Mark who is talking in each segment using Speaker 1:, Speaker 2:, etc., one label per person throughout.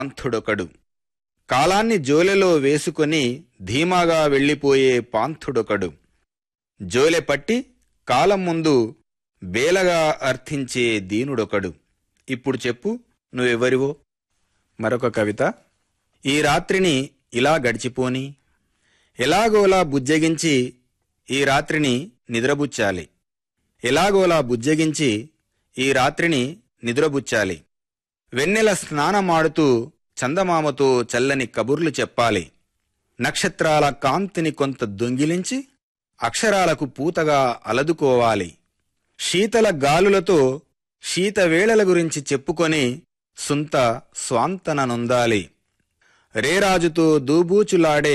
Speaker 1: పాంథుడొకడు కాలాన్ని జోలెలో వేసుకొని ధీమాగా వెళ్ళిపోయే పాంథుడొకడు జోలె పట్టి కాలం ముందు బేలగా అర్థించే దీనుడొకడు ఇప్పుడు చెప్పు నువ్వెవరివో మరొక కవిత ఈ రాత్రిని ఇలా గడిచిపోని ఎలాగోలా బుజ్జగించి ఈ రాత్రిని నిద్రబుచ్చాలి ఎలాగోలా బుజ్జగించి ఈ రాత్రిని నిద్రబుచ్చాలి వెన్నెల స్నానమాడుతూ చందమామతో చల్లని కబుర్లు చెప్పాలి నక్షత్రాల కాంతిని కొంత దొంగిలించి అక్షరాలకు పూతగా అలదుకోవాలి శీతల గాలులతో శీతవేళల గురించి చెప్పుకొని సుంత స్వాంతననుందాలి రేరాజుతో దూబూచులాడే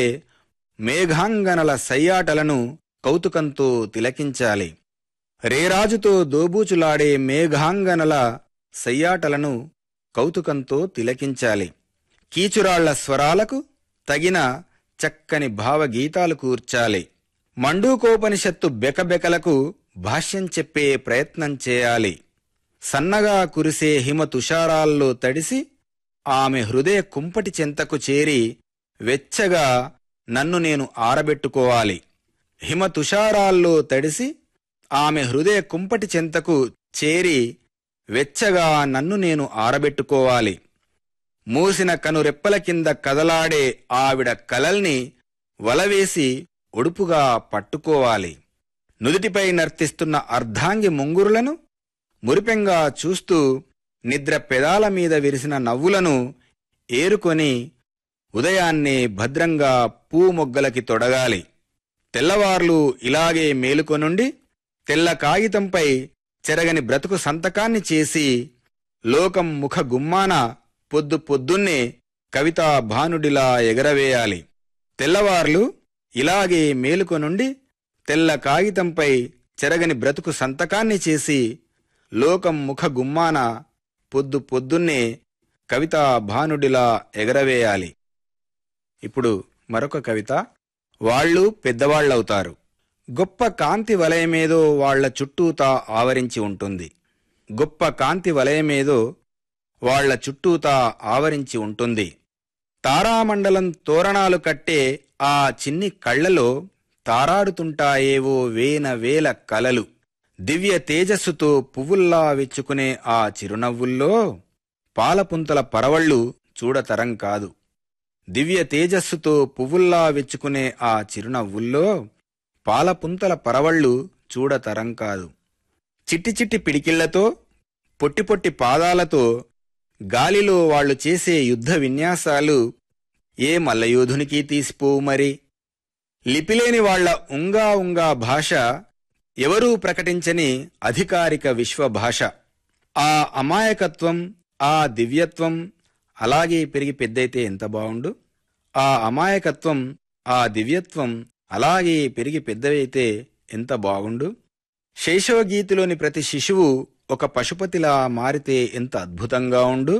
Speaker 1: మేఘాంగనల సయ్యాటలను కౌతుకంతో తిలకించాలి రేరాజుతో దోబూచులాడే మేఘాంగనల సయ్యాటలను కౌతుకంతో తిలకించాలి కీచురాళ్ల స్వరాలకు తగిన చక్కని భావగీతాలు కూర్చాలి మండూకోపనిషత్తు బెకబెకలకు భాష్యం చెప్పే ప్రయత్నం చేయాలి సన్నగా కురిసే హిమ తుషారాల్లో తడిసి ఆమె హృదయ కుంపటి చెంతకు చేరి వెచ్చగా నన్ను నేను ఆరబెట్టుకోవాలి హిమ తుషారాల్లో తడిసి ఆమె హృదయ కుంపటి చెంతకు చేరి వెచ్చగా నన్ను నేను ఆరబెట్టుకోవాలి మూసిన కనురెప్పల కింద కదలాడే ఆవిడ కలల్ని వలవేసి ఒడుపుగా పట్టుకోవాలి నుదుటిపై నర్తిస్తున్న అర్ధాంగి ముంగురులను మురిపెంగా చూస్తూ నిద్ర పెదాల మీద విరిసిన నవ్వులను ఏరుకొని ఉదయాన్నే భద్రంగా పూ మొగ్గలకి తొడగాలి తెల్లవార్లు ఇలాగే మేలుకొనుండి తెల్ల కాగితంపై చెరగని బ్రతుకు సంతకాన్ని చేసి లోకం ముఖ గుమ్మాన పొద్దు పొద్దున్నే కవితా భానుడిలా ఎగరవేయాలి తెల్లవార్లు ఇలాగే మేలుకొనుండి తెల్ల కాగితంపై చెరగని బ్రతుకు సంతకాన్ని చేసి లోకం ముఖ గుమ్మాన పొద్దు పొద్దున్నే కవితా భానుడిలా ఎగరవేయాలి ఇప్పుడు మరొక కవిత వాళ్ళు పెద్దవాళ్లవుతారు గొప్ప కాంతి వలయమేదో వాళ్ల చుట్టూతా ఆవరించి ఉంటుంది గొప్ప కాంతి వలయమేదో వాళ్ల చుట్టూతా ఆవరించి ఉంటుంది తారామండలం తోరణాలు కట్టే ఆ చిన్ని కళ్లలో తారాడుతుంటాయేవో వేన వేల కలలు దివ్య తేజస్సుతో పువ్వుల్లా విచ్చుకునే ఆ చిరునవ్వుల్లో పాలపుంతల పరవళ్ళు చూడతరం కాదు దివ్య తేజస్సుతో పువ్వుల్లా విచ్చుకునే ఆ చిరునవ్వుల్లో పాలపుంతల పరవళ్ళు చూడతరం కాదు చిట్టి చిట్టి పిడికిళ్లతో పొట్టి పొట్టి పాదాలతో గాలిలో వాళ్ళు చేసే యుద్ధ విన్యాసాలు ఏ మల్లయోధునికి తీసిపోవు మరి లిపిలేని వాళ్ల ఉంగా ఉంగా భాష ఎవరూ ప్రకటించని అధికారిక విశ్వభాష ఆ అమాయకత్వం ఆ దివ్యత్వం అలాగే పెరిగి పెద్దయితే ఎంత బావుండు ఆ అమాయకత్వం ఆ దివ్యత్వం అలాగే పెరిగి పెద్దవైతే ఎంత బాగుండు శైశవగీతిలోని ప్రతి శిశువు ఒక పశుపతిలా మారితే ఎంత అద్భుతంగా ఉండు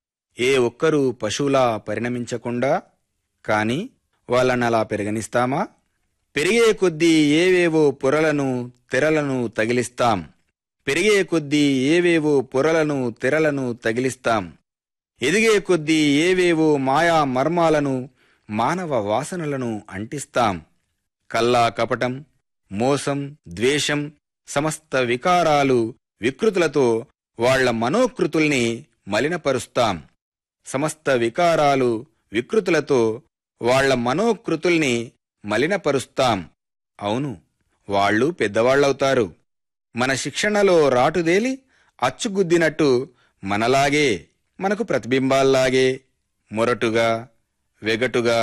Speaker 1: ఏ ఒక్కరూ పశువులా పరిణమించకుండా కాని వాళ్ళనలా పెరగనిస్తామా పెరిగే కొద్దీ ఏవేవో పొరలను తెరలను తగిలిస్తాం పెరిగే కొద్దీ ఏవేవో పొరలను తెరలను తగిలిస్తాం ఎదిగే కొద్దీ ఏవేవో మాయా మర్మాలను మానవ వాసనలను అంటిస్తాం కల్లా కపటం మోసం ద్వేషం సమస్త వికారాలు వికృతులతో వాళ్ల మనోకృతుల్ని మలినపరుస్తాం సమస్త వికారాలు వికృతులతో వాళ్ల మనోకృతుల్ని మలినపరుస్తాం అవును వాళ్ళు పెద్దవాళ్లవుతారు మన శిక్షణలో రాటుదేలి అచ్చుగుద్దినట్టు మనలాగే మనకు ప్రతిబింబాల్లాగే మొరటుగా వెగటుగా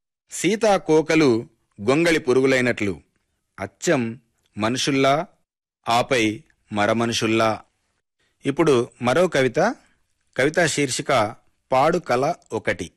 Speaker 1: సీతాకోకలు గొంగళి పురుగులైనట్లు అచ్చం మనుషుల్లా ఆపై మరమనుషుల్లా ఇప్పుడు మరో కవిత కవితా శీర్షిక పాడు కల ఒకటి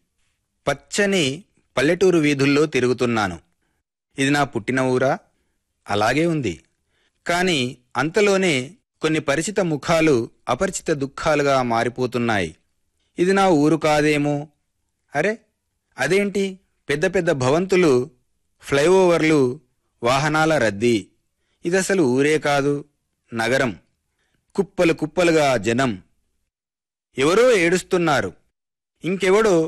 Speaker 1: పచ్చని పల్లెటూరు వీధుల్లో తిరుగుతున్నాను ఇది నా పుట్టిన ఊరా అలాగే ఉంది కాని అంతలోనే కొన్ని పరిచిత ముఖాలు అపరిచిత దుఃఖాలుగా మారిపోతున్నాయి ఇది నా ఊరు కాదేమో అరే అదేంటి పెద్ద పెద్ద భవంతులు ఫ్లైఓవర్లు వాహనాల రద్దీ ఇదసలు ఊరే కాదు నగరం కుప్పలు కుప్పలుగా జనం ఎవరో ఏడుస్తున్నారు ఇంకెవడో